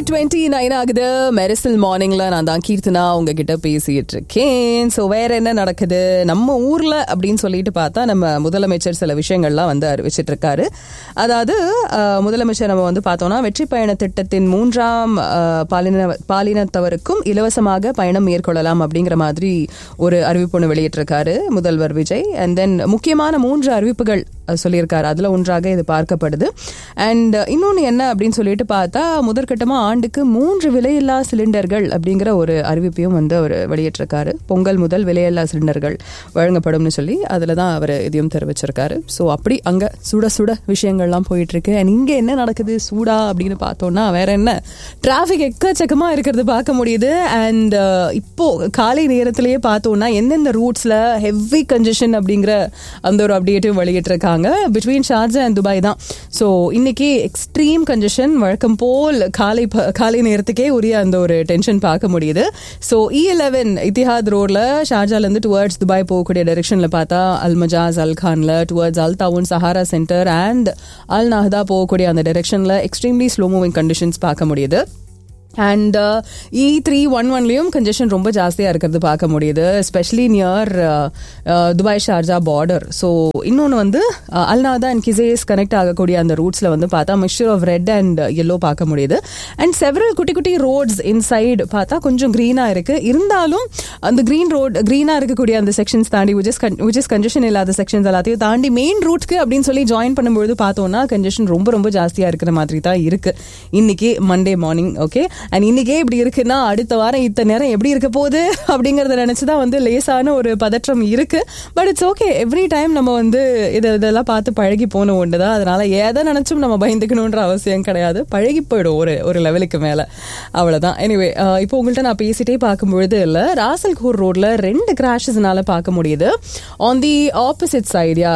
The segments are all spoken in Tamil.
டுவெண்ட்டி நைன் ஆகுது மெரிசல் மார்னிங்ல நான் தான் கீர்த்தனா உங்ககிட்ட பேசிட்டு இருக்கேன் ஸோ வேற என்ன நடக்குது நம்ம ஊர்ல அப்படின்னு சொல்லிட்டு பார்த்தா நம்ம முதலமைச்சர் சில விஷயங்கள்லாம் வந்து அறிவிச்சிட்டு இருக்காரு அதாவது அஹ், முதலமைச்சர் நம்ம வந்து பார்த்தோம்னா வெற்றி பயண திட்டத்தின் மூன்றாம் அஹ், பாலின பாலினத்தவருக்கும் இலவசமாக பயணம் மேற்கொள்ளலாம் அப்படிங்கிற மாதிரி ஒரு அறிவிப்பு ஒன்று வெளியிட்டிருக்காரு முதல்வர் விஜய் அண்ட் தென் முக்கியமான மூன்று அறிவிப்புகள் அஹ், சொல்லியிருக்காரு அதுல ஒன்றாக இது பார்க்கப்படுது அண்ட் இன்னொன்று என்ன அப்படின்னு சொல்லிட்டு பார்த்தா முதற்கட்டமா ஆண்டுக்கு மூன்று விலையில்லா சிலிண்டர்கள் அப்படிங்கிற ஒரு அறிவிப்பையும் வந்து அவர் வெளியிட்டிருக்காரு பொங்கல் முதல் விலையில்லா சிலிண்டர்கள் வழங்கப்படும்னு சொல்லி அதில் தான் அவர் இதையும் தெரிவிச்சிருக்காரு ஸோ அப்படி அங்கே சுட சுட விஷயங்கள்லாம் போயிட்டு இருக்கு அண்ட் இங்கே என்ன நடக்குது சூடா அப்படின்னு பார்த்தோம்னா வேற என்ன டிராஃபிக் எக்கச்சக்கமாக இருக்கிறது பார்க்க முடியுது அண்ட் இப்போ காலை நேரத்திலேயே பார்த்தோம்னா எந்தெந்த ரூட்ஸில் ஹெவி கன்ஜெஷன் அப்படிங்கிற அந்த ஒரு அப்டேட்டும் வெளியிட்டிருக்காங்க பிட்வீன் ஷார்ஜா அண்ட் துபாய் தான் ஸோ இன்னைக்கு எக்ஸ்ட்ரீம் கன்ஜெஷன் வழக்கம் போல் காலை ப- காலை நேரத்துக்கே உரிய அந்த ஒரு டென்ஷன் பார்க்க முடியுது ஸோ இ லெவன் இத்திஹாத் ரோட்ல ஷார்ஜாலேருந்து டுவர்ட்ஸ் துபாய் போகக்கூடிய டைரெக்ஷனில் பார்த்தா அல் மஜாஸ் அல் கான்ல towards Al Taawun Sahara Centre and Al Nahda போகக்கூடிய அந்த டைரெக்ஷனில் எக்ஸ்ட்ரீம்லி ஸ்லோ மூவிங் கண்டிஷன்ஸ் பார்க்க முடியுது அண்ட் இ த்ரீ ஒன் ஒன்லேயும் கன்ஜெஷன் ரொம்ப ஜாஸ்தியாக இருக்கிறது பார்க்க முடியுது especially near Dubai Sharjah border so இன்னொன்று வந்து uh, அல்நாதா அண்ட் கிசேஸ் கனெக்ட் ஆகக்கூடிய அந்த ரூட்ஸில் வந்து பார்த்தா mixture of red and yellow பார்க்க முடியுது அண்ட் செவரல் குட்டி குட்டி ரோட்ஸ் இன்சைடு பார்த்தா கொஞ்சம் க்ரீனாக இருக்கு இருந்தாலும் அந்த க்ரீன் ரோட் க்ரீனாக இருக்கக்கூடிய அந்த செக்ஷன்ஸ் தாண்டி which is which is congestion இல்லாத செக்ஷன்ஸ் எல்லாத்தையும் தாண்டி மெயின் ரூட்க்கு அப்படின்னு சொல்லி ஜாயின் பண்ணும்பொழுது பார்த்தோம்னா கன்ஜெஷன் ரொம்ப ரொம்ப ஜாஸ்தியாக இருக்கிற மாதிரி தான் இருக்கு இன்னைக்கு மண்டே மார்னிங் ஓகே அண்ட் இன்னைக்கே இப்படி இருக்குன்னா அடுத்த வாரம் இத்தனை நேரம் எப்படி இருக்க போகுது அப்படிங்கறத நினைச்சு தான் வந்து லேசான ஒரு பதற்றம் இருக்கு but it's okay every time நம்ம வந்து இதை இதெல்லாம் பார்த்து பழகி போன ஒன்று தான் அதனால எதை நினைச்சும் நம்ம பயந்துக்கணுன்ற அவசியம் கிடையாது பழகி போயிடும் ஒரு ஒரு லெவலுக்கு மேல அவ்வளவுதான் எனிவே இப்போ உங்கள்கிட்ட நான் பேசிட்டே பார்க்கும்பொழுது இல்லை ராசல்கூர் ரோட்ல ரெண்டு கிராஷஸ்னால பார்க்க முடியுது ஆன் தி ஆப்போசிட் சைடியா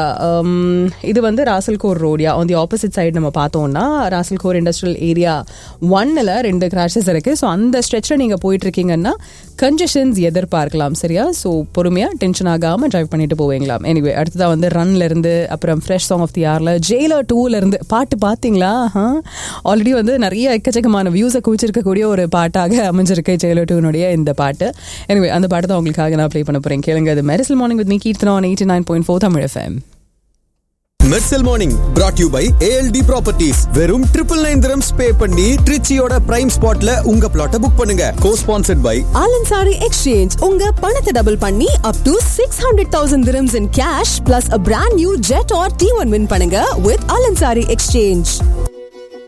இது வந்து ராசல்கோர் ரோடியா ஆன் தி ஆப்போசிட் சைடு நம்ம பார்த்தோம்னா ராசல்கோர் இண்டஸ்ட்ரியல் ஏரியா ஒன்னில் ரெண்டு கிராஷஸ் இருக்கு ஸோ அந்த ஸ்ட்ரெச்சில் நீங்கள் போயிட்டு இருக்கீங்கன்னா கன்ஜெஷன்ஸ் எதிர்பார்க்கலாம் சரியா ஸோ பொறுமையாக டென்ஷன் ஆகாமல் டிரைவ் பண்ணிட்டு போவீங்களாம் எனிவே அடுத்ததாக வந்து ரன்ல இருந்து அப்புறம் ஃப்ரெஷ் சாங் ஆஃப் தி ஆர்ல ஜெயிலர் டூல இருந்து பாட்டு பார்த்தீங்களா ஆல்ரெடி வந்து நிறைய எக்கச்சக்கமான வியூஸை குவிச்சிருக்கக்கூடிய ஒரு பாட்டாக அமைஞ்சிருக்கு ஜெயிலர் டூனுடைய இந்த பாட்டு எனிவே அந்த பாட்டு தான் உங்களுக்காக நான் ப்ளே பண்ண போறேன் கேளுங்க அது Mersal morning with me Keerthana eighty nine point four Tamil FM Mersal morning brought you by ALT properties வெறும் ட்ரிபிள் நைன் திரம்ஸ் பே பண்ணி ட்ரிச்சியோட பிரைம் ஸ்பாட்ல உங்க பிளாட்டை புக் பண்ணுங்க co sponsored by Al Ansari exchange உங்க பணத்தை டபுள் பண்ணி up to six hundred thousand dirhams in cash plus a brand new Jetour T one win பண்ணுங்க வித் ஆலன்சாரி எக்ஸ்சேஞ்ச்